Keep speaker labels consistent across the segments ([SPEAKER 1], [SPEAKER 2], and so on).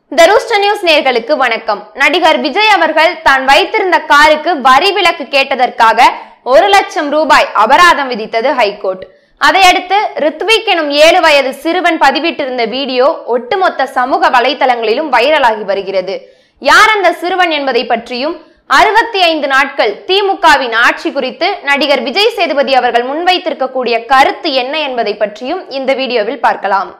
[SPEAKER 1] த Rooster news நேர்களுக்கு வணக்கம் நடிகர் விஜய் அவர்கள் தான் வைத்திருந்த காருக்கு வரி விலக்கு கேட்டதற்காக ஒரு லட்சம் ரூபாய் அபராதம் விதித்தது ஹைகோர்ட் அதையடுத்து ரித்விக் எனும் ஏழு வயது சிறுவன் பதிவிட்டிருந்த வீடியோ ஒட்டுமொத்த சமூக வலைதளங்களிலும் வைரலாகி வருகிறது யார் அந்த சிறுவன் என்பதை பற்றியும் அறுபத்தி ஐந்து நாட்கள் திமுகவின் ஆட்சி குறித்து நடிகர் விஜய் சேதுபதி அவர்கள் முன்வைத்திருக்கக்கூடிய கருத்து என்ன என்பதை பற்றியும் இந்த வீடியோவில் பார்க்கலாம்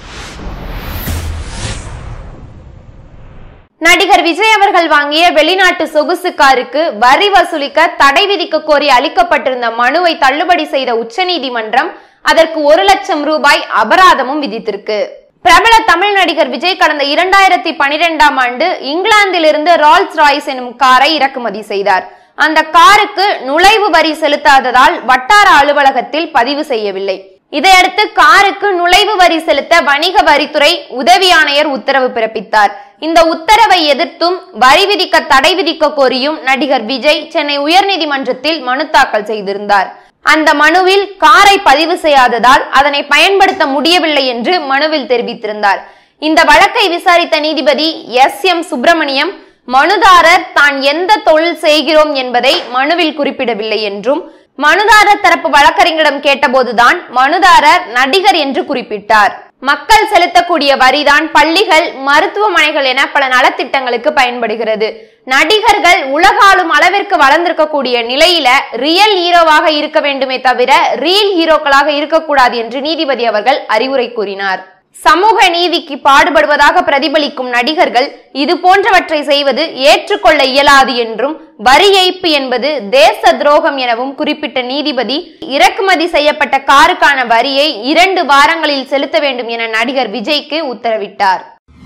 [SPEAKER 1] நடிகர் விஜய் அவர்கள் வாங்கிய வெளிநாட்டு சொகுசு காருக்கு வரி வசூலிக்க தடை விதிக்க கோரி அளிக்கப்பட்டிருந்த மனுவை தள்ளுபடி செய்த உச்சநீதிமன்றம் அதற்கு ஒரு லட்சம் ரூபாய் அபராதமும் விதித்திருக்கு பிரபல தமிழ் நடிகர் விஜய் கடந்த இரண்டாயிரத்தி பனிரெண்டாம் ஆண்டு இங்கிலாந்திலிருந்து ரால்ஸ் ராய்ஸ் எனும் காரை இறக்குமதி செய்தார் அந்த காருக்கு நுழைவு வரி செலுத்தாததால் வட்டார அலுவலகத்தில் பதிவு செய்யவில்லை இதையடுத்து காருக்கு நுழைவு வரி செலுத்த வணிக வரித்துறை உதவி ஆணையர் உத்தரவு பிறப்பித்தார் இந்த உத்தரவை எதிர்த்தும் வரி விதிக்க தடை விதிக்க கோரியும் நடிகர் விஜய் சென்னை உயர்நீதிமன்றத்தில் மனு தாக்கல் செய்திருந்தார் அந்த மனுவில் காரை பதிவு செய்யாததால் அதனை பயன்படுத்த முடியவில்லை என்று மனுவில் தெரிவித்திருந்தார் இந்த வழக்கை விசாரித்த நீதிபதி எஸ் எம் சுப்பிரமணியம் மனுதாரர் தான் எந்த தொழில் செய்கிறோம் என்பதை மனுவில் குறிப்பிடவில்லை என்றும் மனுதாரர் தரப்பு வழக்கறிஞரிடம் கேட்டபோதுதான் மனுதாரர் நடிகர் என்று குறிப்பிட்டார் மக்கள் செலுத்தக்கூடிய வரிதான் பள்ளிகள் மருத்துவமனைகள் என பல நலத்திட்டங்களுக்கு பயன்படுகிறது நடிகர்கள் உலகாலும் அளவிற்கு வளர்ந்திருக்கக்கூடிய நிலையில ரியல் ஹீரோவாக இருக்க வேண்டுமே தவிர ரீல் ஹீரோக்களாக இருக்கக்கூடாது என்று நீதிபதி அவர்கள் அறிவுரை கூறினார் சமூக நீதிக்கு பாடுபடுவதாக பிரதிபலிக்கும் நடிகர்கள் இது போன்றவற்றை செய்வது ஏற்றுக்கொள்ள இயலாது என்றும் வரி ஏய்ப்பு என்பது தேச துரோகம் எனவும் குறிப்பிட்ட நீதிபதி இறக்குமதி செய்யப்பட்ட காருக்கான வரியை இரண்டு வாரங்களில் செலுத்த வேண்டும் என நடிகர் விஜய்க்கு உத்தரவிட்டார்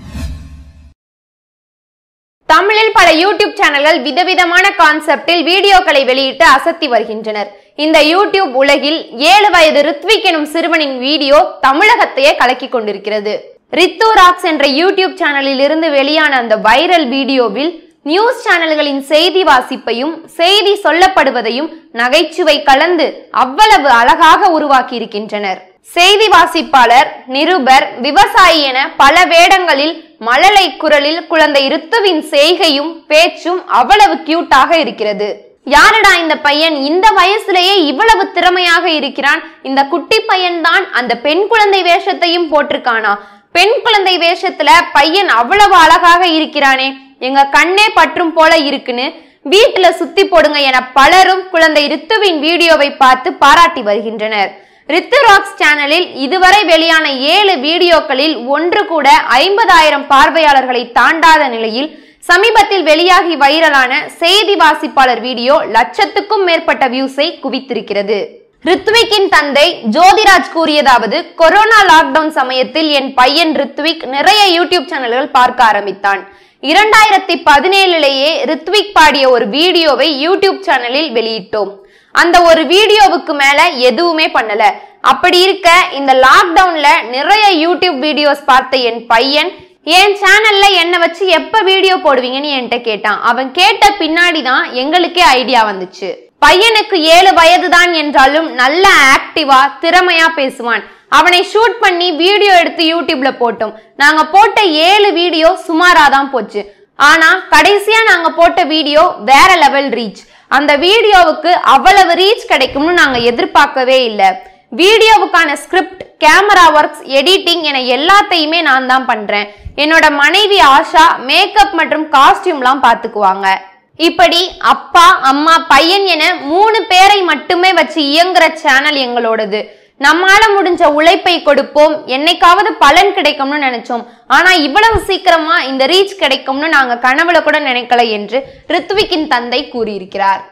[SPEAKER 1] தமிழில் பல யூடியூப் சேனல்கள் விதவிதமான கான்செப்டில் வீடியோக்களை வெளியிட்டு அசத்தி வருகின்றனர் இந்த யூடியூப் உலகில் ஏழு வயது ரித்விக் எனும் சிறுவனின் வீடியோ தமிழகத்தையே கலக்கி கொண்டிருக்கிறது ரித்து ராக்ஸ் என்ற யூடியூப் சேனலில் இருந்து வெளியான அந்த வைரல் வீடியோவில் நியூஸ் சேனல்களின் செய்தி வாசிப்பையும் செய்தி சொல்லப்படுவதையும் நகைச்சுவை கலந்து அவ்வளவு அழகாக உருவாக்கி இருக்கின்றனர் செய்தி வாசிப்பாளர் நிருபர் விவசாயி என பல வேடங்களில் மழலை குரலில் குழந்தை ரித்துவின் செய்கையும் பேச்சும் அவ்வளவு கியூட்டாக இருக்கிறது யாரடா இந்த பையன் இந்த வயசுலயே இவ்வளவு திறமையாக இருக்கிறான் இந்த குட்டி பையன்தான் அந்த பெண் குழந்தை வேஷத்தையும் போட்டிருக்கானா பெண் குழந்தை வேஷத்துல பையன் அவ்வளவு அழகாக இருக்கிறானே எங்க கண்ணே பற்றும் போல இருக்குன்னு வீட்டுல சுத்தி போடுங்க என பலரும் குழந்தை ரித்துவின் வீடியோவை பார்த்து பாராட்டி வருகின்றனர் ரித்து ராக்ஸ் சேனலில் இதுவரை வெளியான ஏழு வீடியோக்களில் ஒன்று கூட ஐம்பதாயிரம் பார்வையாளர்களை தாண்டாத நிலையில் சமீபத்தில் வெளியாகி வைரலான செய்தி வாசிப்பாளர் வீடியோ லட்சத்துக்கும் மேற்பட்ட வியூஸை குவித்திருக்கிறது ரித்விக்கின் தந்தை ஜோதிராஜ் கூறியதாவது கொரோனா லாக்டவுன் சமயத்தில் என் பையன் ரித்விக் நிறைய யூடியூப் சேனல்கள் பார்க்க ஆரம்பித்தான் இரண்டாயிரத்தி பதினேழுலேயே ரித்விக் பாடிய ஒரு வீடியோவை யூடியூப் சேனலில் வெளியிட்டோம் அந்த ஒரு வீடியோவுக்கு மேல எதுவுமே பண்ணல அப்படி இருக்க இந்த லாக்டவுன்ல நிறைய யூடியூப் வீடியோஸ் பார்த்த என் பையன் என் சேனல்ல என்ன வச்சு எப்ப வீடியோ போடுவீங்கன்னு என்கிட்ட கேட்டான் அவன் கேட்ட பின்னாடி தான் எங்களுக்கே ஐடியா வந்துச்சு பையனுக்கு ஏழு வயதுதான் என்றாலும் நல்ல ஆக்டிவா திறமையா பேசுவான் அவனை ஷூட் பண்ணி வீடியோ எடுத்து யூடியூப்ல போட்டோம் நாங்க போட்ட ஏழு வீடியோ சுமாரா தான் போச்சு ஆனா கடைசியா நாங்க போட்ட வீடியோ வேற லெவல் ரீச் அந்த வீடியோவுக்கு அவ்வளவு ரீச் கிடைக்கும்னு நாங்க எதிர்பார்க்கவே இல்லை வீடியோவுக்கான ஸ்கிரிப்ட் கேமரா ஒர்க்ஸ் எடிட்டிங் என எல்லாத்தையுமே நான் தான் பண்றேன் என்னோட மனைவி ஆஷா மேக்கப் மற்றும் காஸ்டியூம்லாம் பார்த்துக்குவாங்க இப்படி அப்பா அம்மா பையன் என மூணு பேரை மட்டுமே வச்சு இயங்குற சேனல் எங்களோடது நம்மால முடிஞ்ச உழைப்பை கொடுப்போம் என்னைக்காவது பலன் கிடைக்கும்னு நினைச்சோம் ஆனா இவ்வளவு சீக்கிரமா இந்த ரீச் கிடைக்கும்னு நாங்க கனவுல கூட நினைக்கல என்று ரித்விக்கின் தந்தை கூறியிருக்கிறார்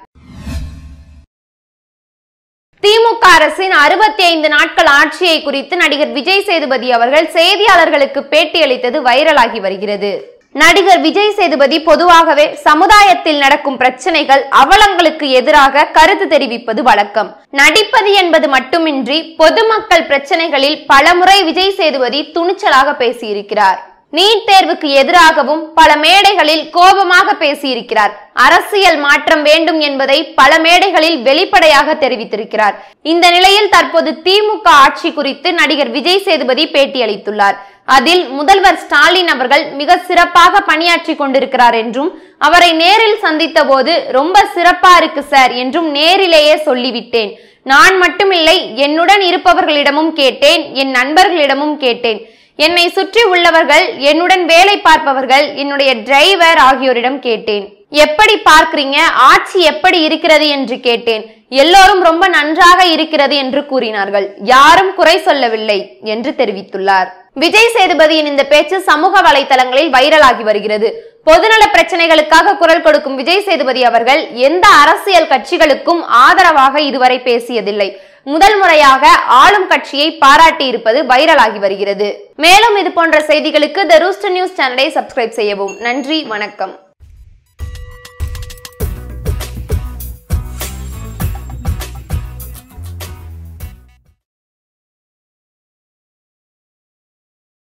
[SPEAKER 1] திமுக அரசின் அறுபத்தி ஐந்து நாட்கள் ஆட்சியை குறித்து நடிகர் விஜய் சேதுபதி அவர்கள் செய்தியாளர்களுக்கு பேட்டியளித்தது வைரலாகி வருகிறது நடிகர் விஜய் சேதுபதி பொதுவாகவே சமுதாயத்தில் நடக்கும் பிரச்சனைகள் அவலங்களுக்கு எதிராக கருத்து தெரிவிப்பது வழக்கம் நடிப்பது என்பது மட்டுமின்றி பொதுமக்கள் பிரச்சனைகளில் பலமுறை விஜய் சேதுபதி துணிச்சலாக பேசியிருக்கிறார் நீட் தேர்வுக்கு எதிராகவும் பல மேடைகளில் கோபமாக பேசியிருக்கிறார் அரசியல் மாற்றம் வேண்டும் என்பதை பல மேடைகளில் வெளிப்படையாக தெரிவித்திருக்கிறார் இந்த நிலையில் தற்போது திமுக ஆட்சி குறித்து நடிகர் விஜய் சேதுபதி பேட்டியளித்துள்ளார் அதில் முதல்வர் ஸ்டாலின் அவர்கள் மிக சிறப்பாக பணியாற்றி கொண்டிருக்கிறார் என்றும் அவரை நேரில் சந்தித்த போது ரொம்ப சிறப்பா இருக்கு சார் என்றும் நேரிலேயே சொல்லிவிட்டேன் நான் மட்டுமில்லை என்னுடன் இருப்பவர்களிடமும் கேட்டேன் என் நண்பர்களிடமும் கேட்டேன் என்னை சுற்றி உள்ளவர்கள் என்னுடன் வேலை பார்ப்பவர்கள் என்னுடைய டிரைவர் ஆகியோரிடம் கேட்டேன் எப்படி பார்க்கிறீங்க ஆட்சி எப்படி இருக்கிறது என்று கேட்டேன் எல்லோரும் ரொம்ப நன்றாக இருக்கிறது என்று கூறினார்கள் யாரும் குறை சொல்லவில்லை என்று தெரிவித்துள்ளார் விஜய் சேதுபதியின் இந்த பேச்சு சமூக வலைதளங்களில் வைரலாகி வருகிறது பொதுநல பிரச்சனைகளுக்காக குரல் கொடுக்கும் விஜய் சேதுபதி அவர்கள் எந்த அரசியல் கட்சிகளுக்கும் ஆதரவாக இதுவரை பேசியதில்லை முதல் முறையாக ஆளும் கட்சியை பாராட்டி இருப்பது வைரலாகி வருகிறது மேலும் இது போன்ற செய்திகளுக்கு த ரூஸ்டர் நியூஸ் சேனலை சப்ஸ்கிரைப் செய்யவும் நன்றி வணக்கம்